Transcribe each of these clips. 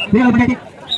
வீரர் பண்ணி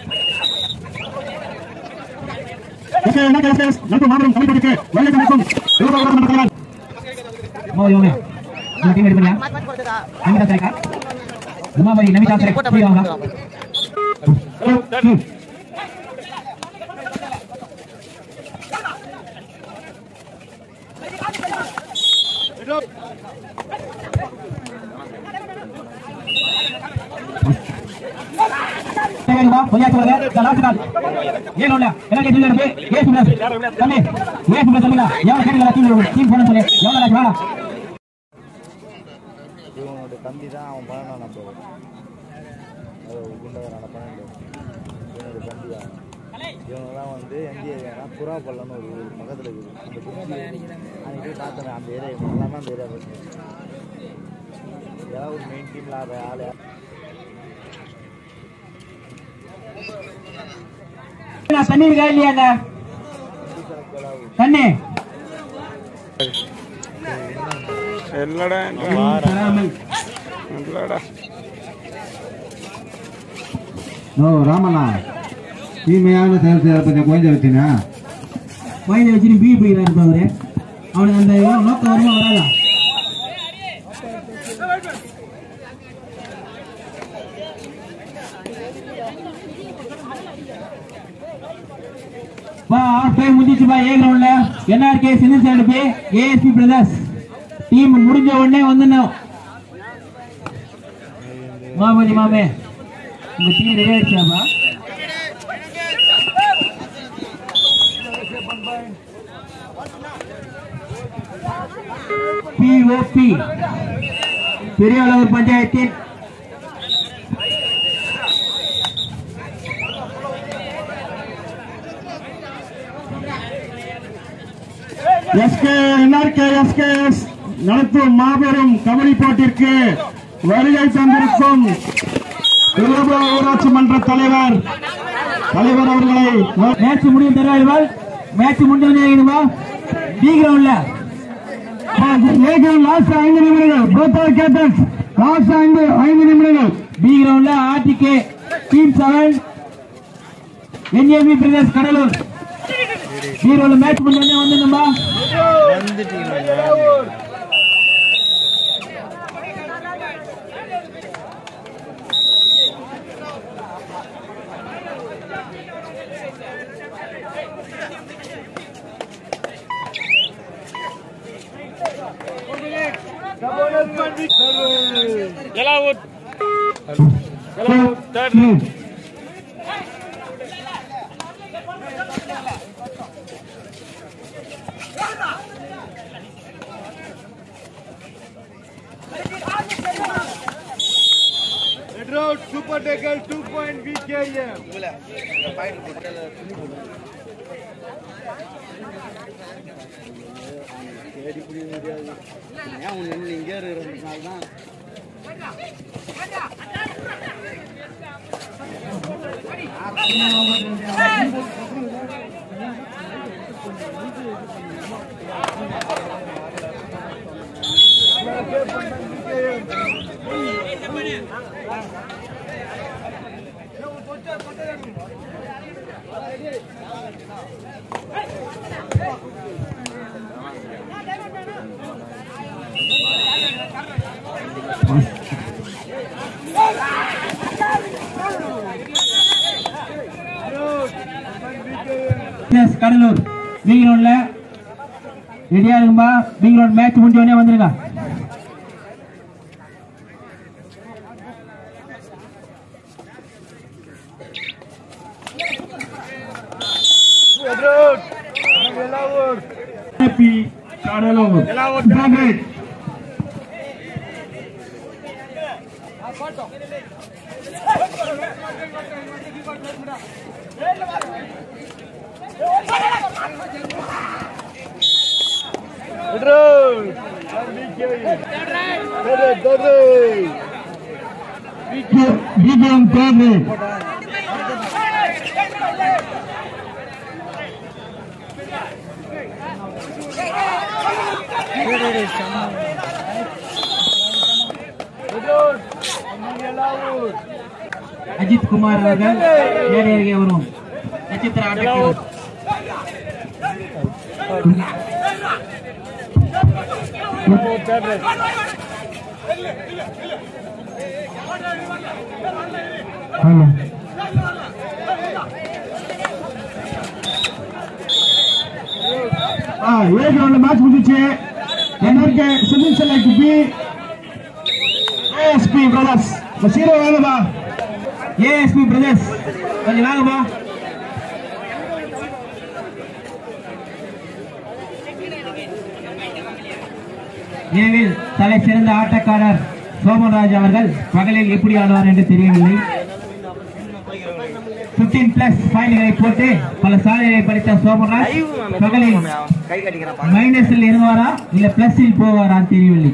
ஓகே என்ன கேஸ் நட்பு மாபெரும் கலைப்படிக்கு வெள்ளை கணக்கும் விருதுநகர் மண்டலம் மோதியோமே இந்த டீம் எடுப்பீங்க நமிதா சரிக்கா உமாபதி நமிதா சரி புரியுவாங்க தேவையா பொய்யா சொல்லுங்க லாஸ்ட் கால் ஏன் இல்ல என்ன கேட்டு இருக்கு ஏ சுப்ரஸ் தம்பி ஏ சுப்ரஸ் தம்பிடா எவ்வளவு கேட்டு டீம் டீம் போன சொல்லு எவ்வளவு லாஸ்ட் வேணாம் இவனோட தம்பி தான் அவன் பன்னெண்டாம் நம்பர் அது குண்டகரான பன்னெண்டு இவனோட தம்பி தான் இவங்கெல்லாம் வந்து எந்த ஏரியானா புறாப்பள்ளம்னு ஒரு ஊர் பக்கத்தில் இருக்குது அந்த குச்சி அன்றைக்கி போய் பார்த்தேன் அந்த ஏரியா இவங்க எல்லாமே அந்த ஏரியா பசங்க ஏதாவது ஒரு மெயின் டீமில் ஆடுற ஆள் யார் தண்ணி இருக்கா இல்லையாங்க தண்ணி இல்லடா தராமல் இல்லடா ஓ ராமண்ணா தீமையான செயல் செய்ய கொஞ்சம் குறைஞ்ச வச்சுனா கோயிலை வச்சுட்டு பீ போயிடறாரு இப்ப அவரு அவனுக்கு அந்த நோக்கம் வருமா வராதா பா ஆஃப் டைம் முடிஞ்சிச்சுப்பா ஏ கிரவுண்ட்ல NRK Sindhu side B ASP brothers team முடிஞ்ச உடனே வந்துடணும் மாமதி மாமே உங்க டீம் ரெடி ஆயிடுச்சாப்பா பிஓபி பெரியாளர் பஞ்சாயத்தின் எஸ்கே என்ஆர்கே எஸ்கேஎஸ் நடத்தும் மாபெரும் கபடி போட்டிற்கு வருகை தந்திருக்கும் திருவள்ளூர் ஊராட்சி மன்ற தலைவர் தலைவர் அவர்களை மேட்ச் முடியும் தருவார்கள் மேட்ச் முடிஞ்சவங்க டி கிரவுண்ட்ல ஏ கிரவுண்ட் லாஸ்ட் ஐந்து நிமிடங்கள் போத் ஆர் கேப்டன்ஸ் லாஸ்ட் ஐந்து ஐந்து நிமிடங்கள் பி கிரவுண்ட்ல RTK team seven NAP Pradesh Cuddalore B கிரவுண்ட்ல மேட்ச் முடிஞ்சவங்க வந்துருந்தோம்பா Yellowwood. Third. Red Road Super Decker 2.0 VKM. தேடி புரிய முடியாது ஏன் உனக்கு என்ன இங்கே இருக்கிறதுனால தான் எஸ் கடலூர் பி கிரவுண்ட்ல ரெடியா இருக்கும்பா பி கிரவுண்ட் மேட்ச் முடிஞ்ச உடனே வந்துருங்க Red Road. Yellowwood. Happy Cuddalore Brigade. Red Road. VKM. Red Road. Red Road. B ground third red Red Road. Yellowwood. Ajith Kumar அவர்கள் மேடை அருகே வருவோம் நட்சத்திர ஆட்டக்காரர் ஆ ஏ கிரவுண்ட் மேட்ச் முடிஞ்சிச்சு NRK civil select B ASP brothers zero வேணுமா ஏஎஸ்பி பிரதர்ஸ் கொஞ்சம் வாங்கப்பா ஏவில் தலை சிறந்த ஆட்டக்காரர் சோமராஜ் அவர்கள் பகலில் எப்படி ஆடுவார் என்று தெரியவில்லை 15 பிளஸ் பாயிண்ட்களை போட்டு பல சாதனைகளை படித்த சோமராஜ் பகலில் கை கட்டிக்கிறான் மைனஸில் இருவாரா இல்ல பிளஸில் போவாரா தெரியவில்லை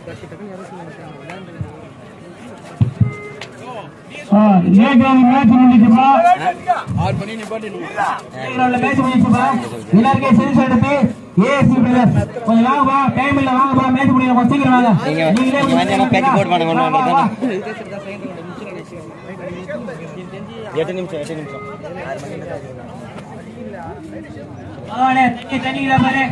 ஆ ஏ கிரவுண்ட் மேட்ச் முடிஞ்சிச்சுப்பா மேட்ச் முடிச்சுப்பா எல்லாருக்கும் சென்ஸ் எடுத்து ஏஎஸ்பி பிரதர்ஸ் கொஞ்சம் வாங்கப்பா டைம் இல்ல வாங்கப்பா மேட்ச் முடியும் கொஞ்சம் சீக்கிரம் வாங்க நீங்களே நீங்க வந்து எனக்கு பேட்டி போட்டு பண்ணுங்க, ஒண்ணு வா, வா, எட்டு நிமிஷம் எட்டு நிமிஷம் வா. வாடே, தண்ணி தண்ணிங்களா பாரு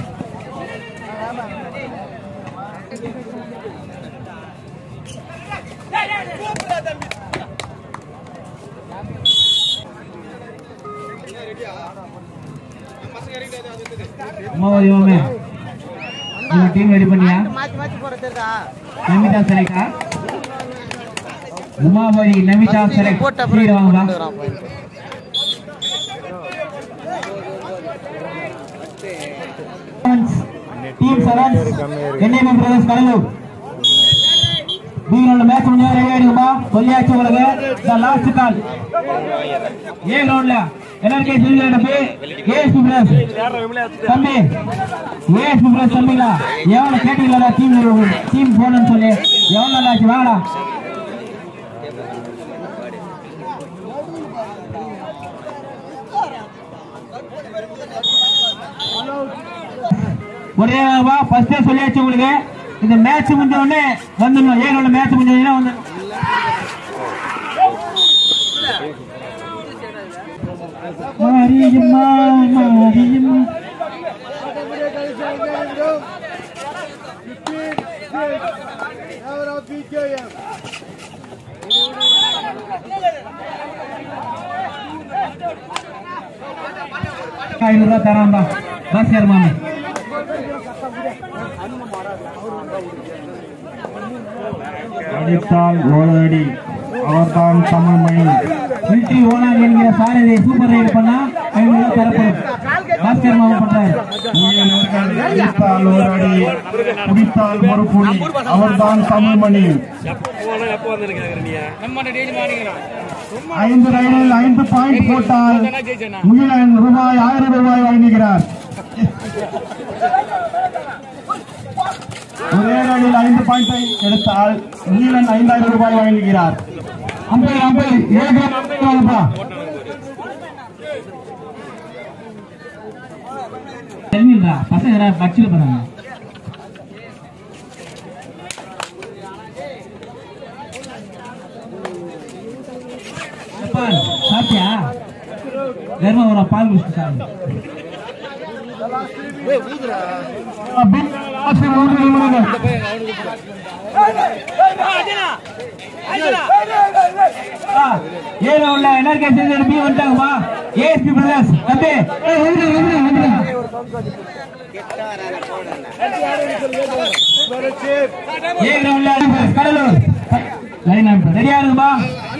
அம்மாவாதி மாமே உங்க டீம் ரெடி பண்ணியா நமிதா செலக்டா உமாபதி நமிதா செலக்ட் கீழே வாங்க team sevens NIM brothers Cuddalore பீரோட மேட்ச் முடிஞ்சா ரெடி ஆயிடுங்கப்பா சொல்லியாச்சு உங்களுக்கு இந்த லாஸ்ட் கால் ஏ கிரவுண்ட்ல எல்லாருக்கும் சொல்லி அனுப்பி ஏஎஸ்பி பிரதர்ஸ் தம்பி ஏஎஸ்பி பிரதர்ஸ் தம்பிங்களா எவ்வளவு கேட்டீங்களா டீம் டீம் போகணும்னு சொல்லி எவ்வளவு நாள் ஆச்சு வாங்கடா ஒரே வா ஃபர்ஸ்டே சொல்லியாச்சு உங்களுக்கு இந்த மேட்ச் முடிஞ்ச உடனே வந்துடணும் ஏனோட மேட்ச் முடிஞ்ச உடனே வந்து மாரியம்மா மாரியம்மா ஐநூறு ரூபா தராம்பா பஸ் ஏறு மாமி அடித்தால் ஓரடி அவர்தான் தமிழ் மணி மிலிட்ரி ஓனாங்க என்கிற சாரதி சூப்பர் ரைடு பண்ணா ஐநூறு ரூபா தரப்படும் பாஸ்கர் மாமா பண்றாரு முயலவர்கள் அடித்தால் ஓரடி குடித்தால் மறுபுடி அவர்தான் தமிழ் மணி ஐந்து ரைடில் ஐந்து பாயிண்ட் போட்டால் முகிலன் ரூபாய் ஆயிரம் ரூபாய் வழங்குகிறார் ஒரே ரைடில் ஐந்து பாயிண்டை எடுத்தால் முகிலன் ஐந்தாயிரம் ரூபாய் வழங்குகிறார் அம்பையர் அம்பையர் ஏழு வாங்கப்பா தெரியுங்களா பசங்க பச்சில் போறாங்க அப்பா, சாப்பிட்டியா கர்மா ஒரு பால் குடிச்சு சாப்பிடு ஏழு உள்ள என்ஆர்கே சேர்ந்து பி வந்துட்டாங்கப்பா ஏஎஸ்பி பிரதர்ஸ் தம்பி ஏய், வந்துடு, வந்துடு, வந்துடு. ஏழு உள்ள கடலூர் லைன் ரெடியா இருக்குப்பா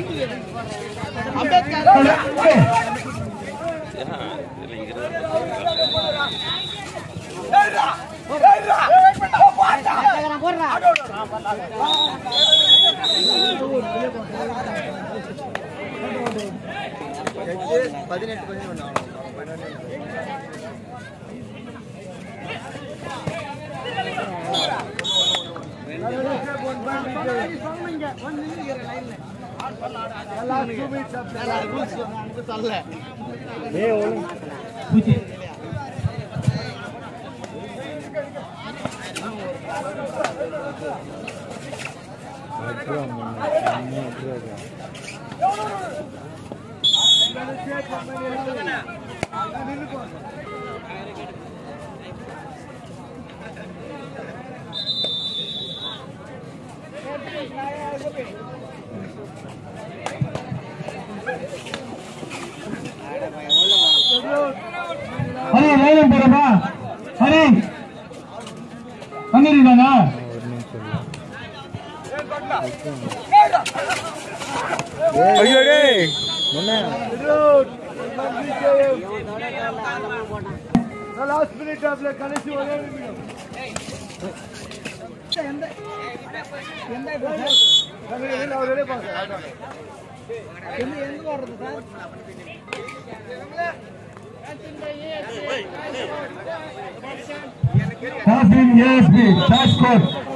பதினெட்டு பதினொன்று பூச்சி ஹரி லைனம் போறப்பா ஹரி பண்ணிருக்காங்க ஐயோ டேய் Passing ASP, touch score.